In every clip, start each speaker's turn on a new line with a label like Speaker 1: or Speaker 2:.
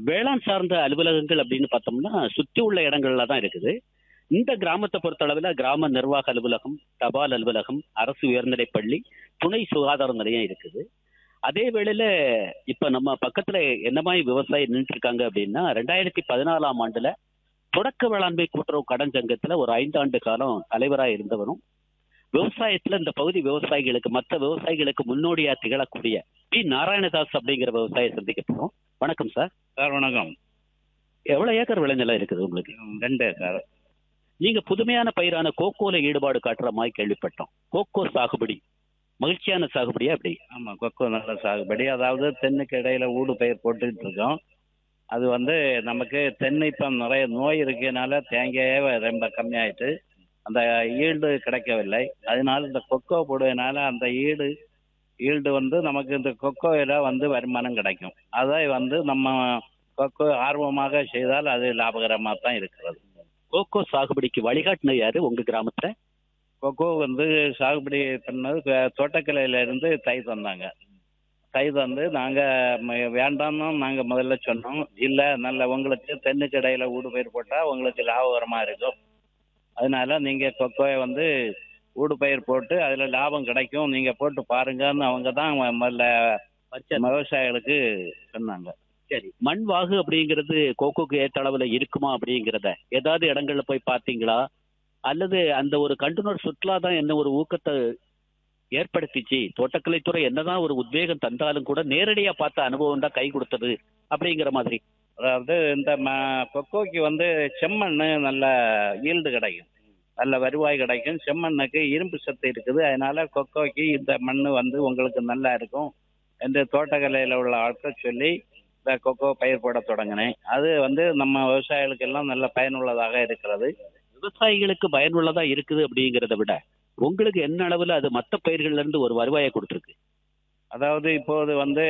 Speaker 1: வேளாண் சார்ந்த அலுவலகங்கள் அப்படின்னு பார்த்தோம்னா சுற்றி உள்ள இடங்கள்ல தான் இருக்குது இந்த கிராமத்தை பொறுத்தளவில் கிராம நிர்வாக அலுவலகம் தபால் அலுவலகம் அரசு உயர்நிலைப் பள்ளி துணை சுகாதார நிலையம் இருக்குது அதே வேளையில இப்ப நம்ம பக்கத்துல என்ன மாதிரி விவசாயி நின்று இருக்காங்க அப்படின்னா ரெண்டாயிரத்தி பதினாலாம் ஆண்டுல தொடக்க வேளாண்மை கூட்டுறவு கடன் சங்கத்துல ஒரு ஐந்தாண்டு காலம் தலைவராக இருந்தவரும் விவசாயத்துல இந்த பகுதி விவசாயிகளுக்கு மற்ற விவசாயிகளுக்கு முன்னோடியா திகழக்கூடிய பி நாராயணதாஸ் அப்படிங்கிற விவசாய சந்திக்க போறோம் வணக்கம் சார்
Speaker 2: சார் வணக்கம்
Speaker 1: எவ்வளவு ஏக்கர் விளைநிலம் இருக்குது உங்களுக்கு
Speaker 2: ரெண்டு சார்
Speaker 1: நீங்க புதுமையான பயிரான கோகோல ஈடுபாடு காட்டுற மாதிரி கேள்விப்பட்டோம் கோகோ சாகுபடி மகிழ்ச்சியான சாகுபடியா அப்படி
Speaker 2: ஆமாம் கொக்கோ நல்ல சாகுபடி அதாவது தென்னுக்கு இடையில ஊடு பயிர் போட்டுக்கிட்டு இருக்கோம் அது வந்து நமக்கு தென்னை இப்போ நிறைய நோய் இருக்கனால தேங்காயே ரொம்ப கம்மியாயிட்டு அந்த ஈல்டு கிடைக்கவில்லை அதனால இந்த கொக்கோ போடுவதனால அந்த ஈடு ஈல்டு வந்து நமக்கு இந்த கொக்கோயில வந்து வருமானம் கிடைக்கும் அதை வந்து நம்ம கொக்கோ ஆர்வமாக செய்தால் அது லாபகரமாக தான் இருக்கிறது
Speaker 1: கோகோ சாகுபடிக்கு வழிகாட்டின யாரு உங்க கிராமத்துல
Speaker 2: கொக்கோ வந்து சாகுபடி பண்ணது க- தோட்டக்கலையில இருந்து தை தந்தாங்க தை தந்து நாங்கள் வேண்டாம்னு நாங்கள் முதல்ல சொன்னோம் இல்லை நல்ல உங்களுக்கு தென்னுக்கு இடையில ஊடு பயிர் போட்டால் உங்களுக்கு லாபகரமாக இருக்கும் அதனால நீங்கள் கொக்கோயை வந்து ஊடு பயிர் போட்டு அதில் லாபம் கிடைக்கும் நீங்கள் போட்டு பாருங்கன்னு அவங்க தான் முதல்ல விவசாயிகளுக்கு சொன்னாங்க
Speaker 1: சரி மண் வாகு அப்படிங்கிறது கோகோக்கு ஏற்ற அளவுல இருக்குமா அப்படிங்கிறத ஏதாவது இடங்கள்ல போய் பார்த்தீங்களா அல்லது அந்த ஒரு கண்டுணர் சுற்றுலா தான் என்ன ஒரு ஊக்கத்தை ஏற்படுத்திச்சு தோட்டக்கலைத்துறை என்னதான் ஒரு உத்வேகம் தந்தாலும் கூட நேரடியா பார்த்த அனுபவம் தான் கை கொடுத்தது அப்படிங்கிற மாதிரி
Speaker 2: அதாவது இந்த ம கொக்கோக்கு வந்து செம்மண் நல்ல ஈல்டு கிடைக்கும் நல்ல வருவாய் கிடைக்கும் செம்மண்ணுக்கு இரும்பு சத்து இருக்குது அதனால கொக்கோக்கு இந்த மண் வந்து உங்களுக்கு நல்லா இருக்கும் என்று தோட்டக்கலையில் உள்ள ஆட்கள் சொல்லி இந்த கொக்கோ பயிர் போட தொடங்கினேன் அது வந்து நம்ம விவசாயிகளுக்கு எல்லாம் நல்ல பயனுள்ளதாக இருக்கிறது
Speaker 1: விவசாயிகளுக்கு பயனுள்ளதா இருக்குது அப்படிங்கிறத விட உங்களுக்கு என்ன அளவுல அது மற்ற பயிர்கள்ல இருந்து ஒரு வருவாயை கொடுத்துருக்கு
Speaker 2: அதாவது இப்போது வந்து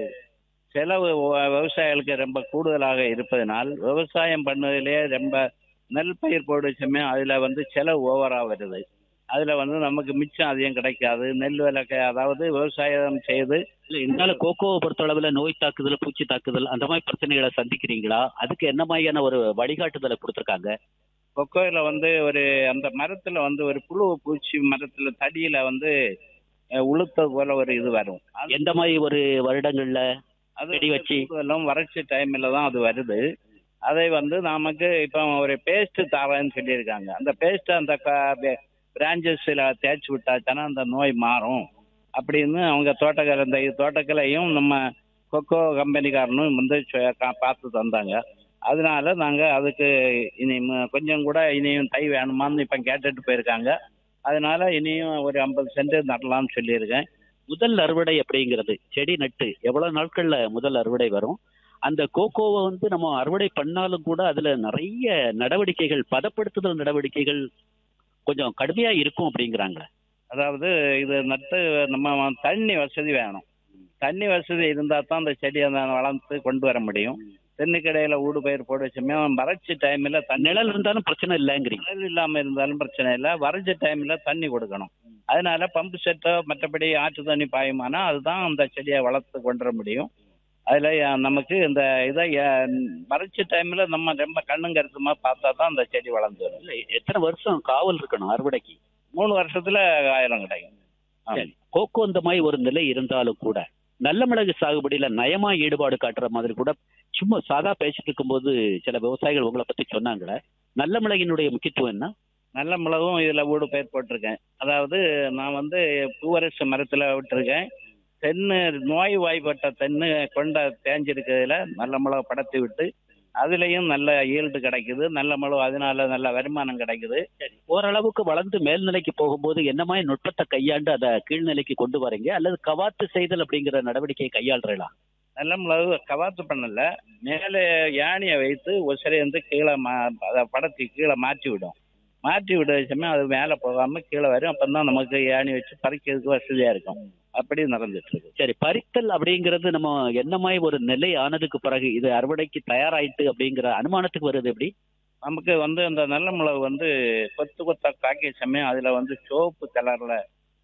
Speaker 2: செலவு வ- விவசாயிகளுக்கு ரொம்ப கூடுதலாக இருப்பதனால் விவசாயம் பண்ணுவதிலே ரொம்ப நெல் பயிர் போடு சமயம் அதில் வந்து செலவு ஓவராக வருது அதில் வந்து நமக்கு மிச்சம் அதிகம் கிடைக்காது நெல் விலை க- அதாவது விவசாயம் செய்து
Speaker 1: இல்ல இருந்தாலும் கோகோவை பொறுத்த அளவுல நோய் தாக்குதல் பூச்சி தாக்குதல் அந்த மாதிரி பிரச்சனைகளை சந்திக்கிறீங்களா அதுக்கு என்ன மாதிரியான ஒரு வழிகாட்டுதலை கொடுத்துருக்காங்க
Speaker 2: கொக்கோயில் வந்து ஒரு அந்த மரத்தில் வந்து ஒரு புழு பூச்சி மரத்தில் தடியில் வந்து அஹ், உளுத்தது போல ஒரு இது வரும் அது
Speaker 1: எந்த மாதிரி ஒரு வருடங்கள்ல
Speaker 2: அது
Speaker 1: செடி வச்சு.
Speaker 2: எல்லாம் வறட்சி டைம்ல தான் அது வருது அதை வந்து நமக்கு இப்போ ஒரு பேஸ்ட் தரேன்னு சொல்லியிருக்காங்க அந்த பேஸ்ட் அந்த பிரான்ச்சஸில் தேய்ச்சி விட்டாச்சானா அந்த நோய் மாறும் அப்படின்னு அவங்க தோட்டக்கலை இந்த தோட்டக்கலையும் நம்ம கொக்கோ கம்பெனிக்காரனும் வந்து சொ- கா- பார்த்து தந்தாங்க அதனால நாங்கள் அதுக்கு இனி ம- கொஞ்சம் கூட இனியும் தை வேணுமான்னு இப்போ கேட்டுட்டு போயிருக்காங்க அதனால இனியும் ஒரு ஐம்பது சென்ட் நடலாம்னு சொல்லியிருக்கேன்
Speaker 1: முதல் அறுவடை அப்படிங்கிறது செடி நட்டு எவ்வளவு நாட்கள்ல முதல் அறுவடை வரும் அந்த கோகோவை வந்து நம்ம அறுவடை பண்ணாலும் கூட அதுல நிறைய நடவடிக்கைகள் பதப்படுத்துதல் நடவடிக்கைகள் கொஞ்சம் கடுமையா இருக்கும் அப்படிங்கிறாங்க
Speaker 2: அதாவது இது நட்டு நம்ம தண்ணி வசதி வேணும் தண்ணி வசதி இருந்தால் தான் அந்த செடியை நான் வளர்த்து கொண்டு வர முடியும் தென்னுக்கடையில் ஊடு பயிர் போட வச்சோமே வறட்சி டைமில் தண்ணி
Speaker 1: நிழல் இருந்தாலும் பிரச்சனை இல்லைங்கிறீங்க
Speaker 2: நிழல் இல்லாமல் இருந்தாலும் பிரச்சனை இல்லை வறட்சி டைமில் தண்ணி கொடுக்கணும் அதனால பம்பு செட்டோ மற்றபடி ஆற்று தண்ணி பாயுமானா அதுதான் அந்த செடியை வளர்த்து கொண்டு வர முடியும் அதில் நமக்கு இந்த இதை அஹ், வறட்சி டைமில் நம்ம ரொம்ப கண்ணும் கருத்துமா பார்த்தா தான் அந்த செடி வளர்ந்து வரும்
Speaker 1: இல்ல எத்தனை வருஷம் காவல் இருக்கணும் அறுவடைக்கு
Speaker 2: மூணு வருஷத்துல காயலாம் கிடைக்கும் ஆ.
Speaker 1: சரி கோகோ இந்த மாதிரி ஒரு நிலை இருந்தாலும் கூட நல்ல மிளகு சாகுபடியில நயமா ஈடுபாடு காட்டுற மாதிரி கூட சும்மா சாதா பேசிட்டு இருக்கும்போது சில விவசாயிகள் உங்களை பத்தி சொன்னாங்களே நல்ல மிளகினுடைய முக்கியத்துவம் என்ன
Speaker 2: நல்ல மிளகும் இதில் ஊடு பயிர் போட்டிருக்கேன் அதாவது நான் வந்து பூவரசு மரத்தில் விட்டுருக்கேன் தென்னை நோய் வாய்ப்பட்ட தென்னை கொண்ட தேஞ்சிருக்கிறதுல நல்ல மிளகு படத்தி விட்டு அதுலேயும் நல்ல ஈல்டு கிடைக்குது நல்ல மிளகு அதனால நல்ல வருமானம் கிடைக்குது
Speaker 1: ஓரளவுக்கு வளர்ந்து மேல்நிலைக்கு போகும்போது என்ன மாதிரி நுட்பத்தை கையாண்டு அதை கீழ்நிலைக்கு கொண்டு வரீங்க அல்லது கவாத்து செய்தல் அப்படிங்கிற நடவடிக்கையை கையாளுறீங்களா
Speaker 2: நல்ல மிளகு கவாத்து பண்ணல மேலே யானையை வைத்து உசரை வந்து கீழே மா அதை படத்தி கீழே மாற்றி விடும் மாற்றி விட சமயம் அது மேலே போகாமல் கீழே வரும் அப்போ தான் நமக்கு யானி வச்சு பறிக்கிறதுக்கு வசதியாக இருக்கும் அப்படி நடந்துட்டு இருக்கு
Speaker 1: சரி பறித்தல் அப்படிங்கிறது நம்ம என்ன மாதிரி ஒரு நிலை ஆனதுக்கு பிறகு இது அறுவடைக்கு தயாராயிட்டு அப்படிங்கிற அனுமானத்துக்கு வருது எப்படி
Speaker 2: நமக்கு வந்து அந்த நல்ல மிளகு வந்து கொத்து கொத்தா காய்க்கிற சமயம் அதில் வந்து சிவப்பு கலரில்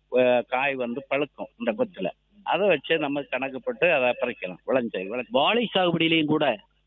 Speaker 2: காய் வந்து பழுக்கும் இந்த கொத்தில் அதை வச்சு நம்ம கணக்கு போட்டு அதை பறிக்கலாம் விளைஞ்ச விளை
Speaker 1: வாழை சாகுபடியிலையும் கூட